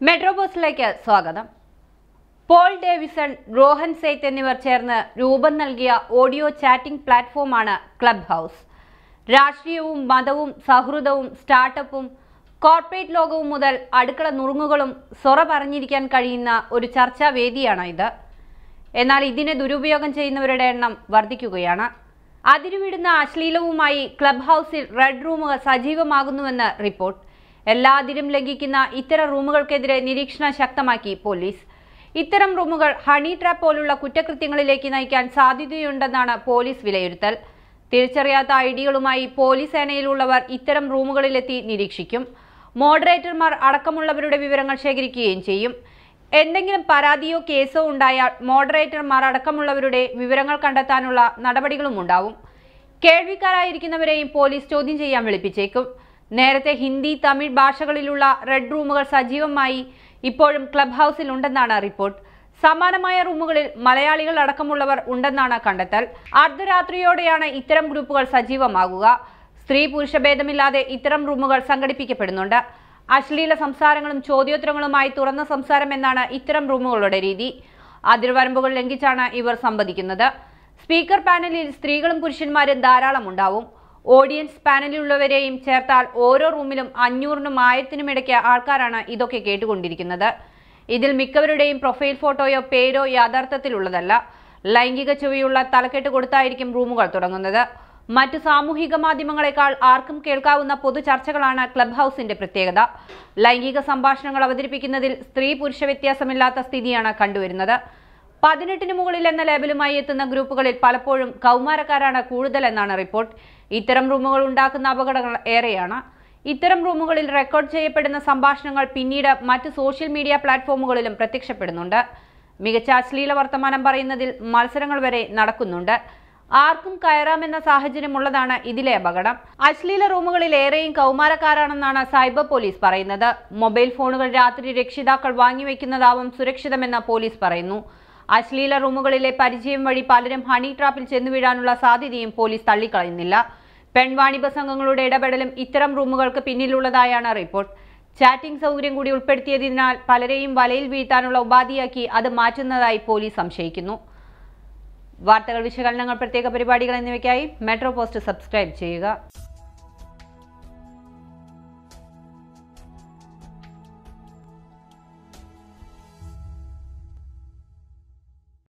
metro പോസ്റ്റിലേക്ക് സ്വാഗതം Paul Davisson Rohan സെയ്ത്ത് എന്നിവർ ചേർന്ന് രൂപം നൽകിയ ഓഡിയോ ചാറ്റിംഗ് പ്ലാറ്റ്ഫോമാണ് ക്ലബ് ഹൗസ് രാഷ്ട്രീയവും മതവും സൗഹൃദവും സ്റ്റാർട്ടപ്പും കോർപ്പറേറ്റ് ലോകവും മുതൽ അടുക്കള നുറുങ്ങുകളും സൊറ പറഞ്ഞിരിക്കാൻ കഴിയുന്ന ഒരു ചർച്ചാ വേദിയാണ് ഇത് എന്നാൽ ഇതിനെ ദുരുപയോഗം ചെയ്യുന്നവരുടെ എണ്ണം വർദ്ധിക്കുകയാണ് അതിരുവിടുന്ന അശ്ലീലവുമായി ക്ലബ് ഹൗസിൽ റെഡ് റൂമുകൾ സജീവമാകുന്നുവെന്ന് റിപ്പോർട്ട് എല്ലാ അതിരും ലംഘിക്കുന്ന ഇത്തരം റൂമുകൾക്കെതിരെ നിരീക്ഷണം ശക്തമാക്കി പോലീസ് ഇത്തരം റൂമുകൾ ഹണി ട്രാപ്പ് പോലുള്ള കുറ്റകൃത്യങ്ങളിലേക്ക് നയിക്കാൻ സാധ്യതയുണ്ടെന്നാണ് പോലീസ് വിലയിരുത്തൽ തിരിച്ചറിയാത്ത ഐഡികളുമായി പോലീസ് സേനയിലുള്ളവർ ഇത്തരം റൂമുകളിലെത്തി നിരീക്ഷിക്കും മോഡറേറ്റർമാർ അടക്കമുള്ളവരുടെ വിവരങ്ങൾ ശേഖരിക്കുകയും ചെയ്യും എന്തെങ്കിലും പരാതിയോ കേസോ ഉണ്ടായാൽ മോഡറേറ്റർമാർ അടക്കമുള്ളവരുടെ വിവരങ്ങൾ കണ്ടെത്താനുള്ള നടപടികളും ഉണ്ടാവും കേൾവിക്കാരായിരിക്കുന്നവരെയും പോലീസ് ചോദ്യം ചെയ്യാൻ വിളിപ്പിച്ചേക്കും നേരത്തെ ഹിന്ദി തമിഴ് ഭാഷകളിലുള്ള റെഡ് റൂമുകൾ സജീവമായി ഇപ്പോഴും ക്ലബ് ഹൗസിൽ ഉണ്ടെന്നാണ് റിപ്പോർട്ട് സമാനമായ റൂമുകളിൽ മലയാളികൾ അടക്കമുള്ളവർ ഉണ്ടെന്നാണ് കണ്ടെത്തൽ അർദ്ധരാത്രിയോടെയാണ് ഇത്തരം ഗ്രൂപ്പുകൾ സജീവമാകുക സ്ത്രീ പുരുഷ ഭേദമില്ലാതെ ഇത്തരം റൂമുകൾ സംഘടിപ്പിക്കപ്പെടുന്നുണ്ട് അശ്ലീല സംസാരങ്ങളും ചോദ്യോത്തരങ്ങളുമായി തുറന്ന സംസാരം എന്നാണ് ഇത്തരം റൂമുകളുടെ രീതി അതിർവരമ്പുകൾ ലംഘിച്ചാണ് ഇവർ സംവദിക്കുന്നത് സ്പീക്കർ പാനലിൽ സ്ത്രീകളും പുരുഷന്മാരും ധാരാളം ഉണ്ടാവും ഓഡിയൻസ് പാനലിലുള്ളവരെയും ചേർത്താൽ ഓരോ റൂമിലും അഞ്ഞൂറിനും ആയിരത്തിനും ഇടയ്ക്ക് ആൾക്കാരാണ് ഇതൊക്കെ കേട്ടുകൊണ്ടിരിക്കുന്നത് ഇതിൽ മിക്കവരുടെയും പ്രൊഫൈൽ ഫോട്ടോയോ പേരോ യാഥാർത്ഥ്യത്തിലുള്ളതല്ല ലൈംഗിക ചുവയുള്ള തലക്കെട്ട് കൊടുത്തായിരിക്കും റൂമുകൾ തുടങ്ങുന്നത് മറ്റു സാമൂഹിക മാധ്യമങ്ങളെക്കാൾ ആർക്കും കേൾക്കാവുന്ന പൊതു ചർച്ചകളാണ് ക്ലബ് ഹൗസിന്റെ പ്രത്യേകത ലൈംഗിക സംഭാഷണങ്ങൾ അവതരിപ്പിക്കുന്നതിൽ സ്ത്രീ പുരുഷ വ്യത്യാസമില്ലാത്ത സ്ഥിതിയാണ് കണ്ടുവരുന്നത് പതിനെട്ടിന് മുകളിൽ എന്ന ലേബലുമായി എത്തുന്ന ഗ്രൂപ്പുകളിൽ പലപ്പോഴും കൗമാരക്കാരാണ് കൂടുതൽ എന്നാണ് റിപ്പോർട്ട് ഇത്തരം റൂമുകൾ ഉണ്ടാക്കുന്ന അപകടങ്ങൾ ഏറെയാണ് ഇത്തരം റൂമുകളിൽ റെക്കോർഡ് ചെയ്യപ്പെടുന്ന സംഭാഷണങ്ങൾ പിന്നീട് മറ്റ് സോഷ്യൽ മീഡിയ പ്ലാറ്റ്ഫോമുകളിലും പ്രത്യക്ഷപ്പെടുന്നുണ്ട് മികച്ച അശ്ലീല വർത്തമാനം പറയുന്നതിൽ മത്സരങ്ങൾ വരെ നടക്കുന്നുണ്ട് ആർക്കും കയറാമെന്ന സാഹചര്യമുള്ളതാണ് ഇതിലെ അപകടം അശ്ലീല റൂമുകളിൽ ഏറെയും കൗമാരക്കാരാണെന്നാണ് സൈബർ പോലീസ് പറയുന്നത് മൊബൈൽ ഫോണുകൾ രാത്രി രക്ഷിതാക്കൾ വാങ്ങിവെക്കുന്നതാവും സുരക്ഷിതമെന്ന് പോലീസ് പറയുന്നു അശ്ലീല റൂമുകളിലെ പരിചയം വഴി പലരും ഹണി ട്രാപ്പിൽ ചെന്നു വീഴാനുള്ള സാധ്യതയും പോലീസ് തള്ളിക്കളയുന്നില്ല പെൺവാണിഭ സംഘങ്ങളുടെ ഇടപെടലും ഇത്തരം റൂമുകൾക്ക് പിന്നിലുള്ളതായാണ് റിപ്പോർട്ട് ചാറ്റിംഗ് സൗകര്യം കൂടി ഉൾപ്പെടുത്തിയതിനാൽ പലരെയും വലയിൽ വീഴ്ത്താനുള്ള ഉപാധിയാക്കി അത് മാറ്റുന്നതായി പോലീസ് സംശയിക്കുന്നു വാർത്തകൾ വിശകലനങ്ങൾ പ്രത്യേക പരിപാടികൾ എന്നിവയ്ക്കായി മെട്രോ പോസ്റ്റ് സബ്സ്ക്രൈബ് ചെയ്യുക